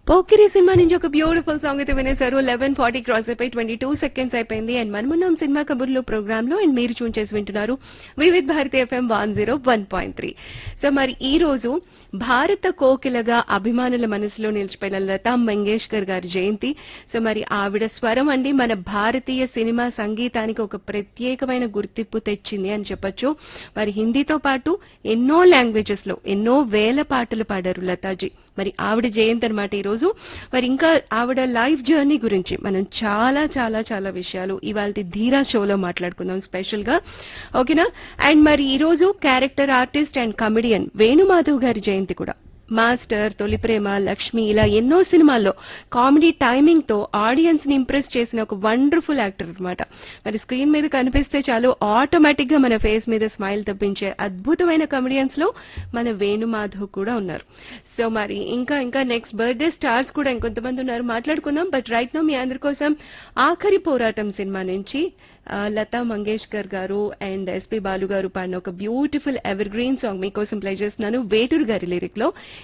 Pokiri cinema నుంచి ఒక beautiful song అయితే వినేశారు లెవెన్ ఫార్టీ క్రాస్ అయిపోయి ట్వంటీ టూ సెకండ్స్ అయిపోయింది అండ్ మనమున్నాం సినిమా కబుర్లు ప్రోగ్రామ్ లో అండ్ మీరు చూన్ చేసి వింటున్నారు Vividh Bharati FM one zero one point three so మరి ఈ రోజు భారత కోకిలగా అభిమానుల మనసులో నిలిచిపోయిన లతా మంగేష్కర్ గారి జయంతి సో మరి ఆవిడ స్వరం అండి మన భారతీయ సినిమా సంగీతానికి ఒక ప్రత్యేకమైన గుర్తింపు తెచ్చింది అని చెప్పొచ్చు మరి హిందీతో పాటు ఎన్నో లాంగ్వేజెస్ లో ఎన్నో వేల పాటలు పాడారు లతాజీ మరి ఆవిడ జయంతి అనమాట ఈ రోజు మరి ఇంకా ఆవిడ లైఫ్ జర్నీ గురించి మనం చాలా చాలా చాలా విషయాలు ఇవాళ ధీరా షోలో మాట్లాడుకుందాం స్పెషల్ గా ఓకేనా అండ్ మరి ఈ రోజు character artist and comedian Venumadhav గారి జయంతి కూడా మాస్టర్ తొలి ప్రేమ లక్ష్మి ఇలా ఎన్నో సినిమాల్లో కామెడీ టైమింగ్ తో ఆడియన్స్ ని ఇంప్రెస్ చేసిన ఒక వండర్ఫుల్ యాక్టర్ అన్నమాట మరి స్క్రీన్ మీద కనిపిస్తే చాలు ఆటోమేటిక్ గా మన ఫేస్ మీద స్మైల్ తప్పించే అద్భుతమైన కమెడియన్స్ లో మన వేణుమాధవ్ కూడా ఉన్నారు సో మరి ఇంకా ఇంకా నెక్స్ట్ బర్త్డే స్టార్స్ కూడా ఇంకొంతమంది ఉన్నారు మాట్లాడుకుందాం బట్ రైట్ నో మీ అందరి కోసం ఆఖరి పోరాటం సినిమా నుంచి ఆ, లతా మంగేష్కర్ గారు అండ్ ఎస్పి బాలు గారు పాడిన ఒక బ్యూటిఫుల్ ఎవర్ గ్రీన్ సాంగ్ మీకోసం ప్లే చేస్తున్నాను వేటూరు గారి లిరిక్ లో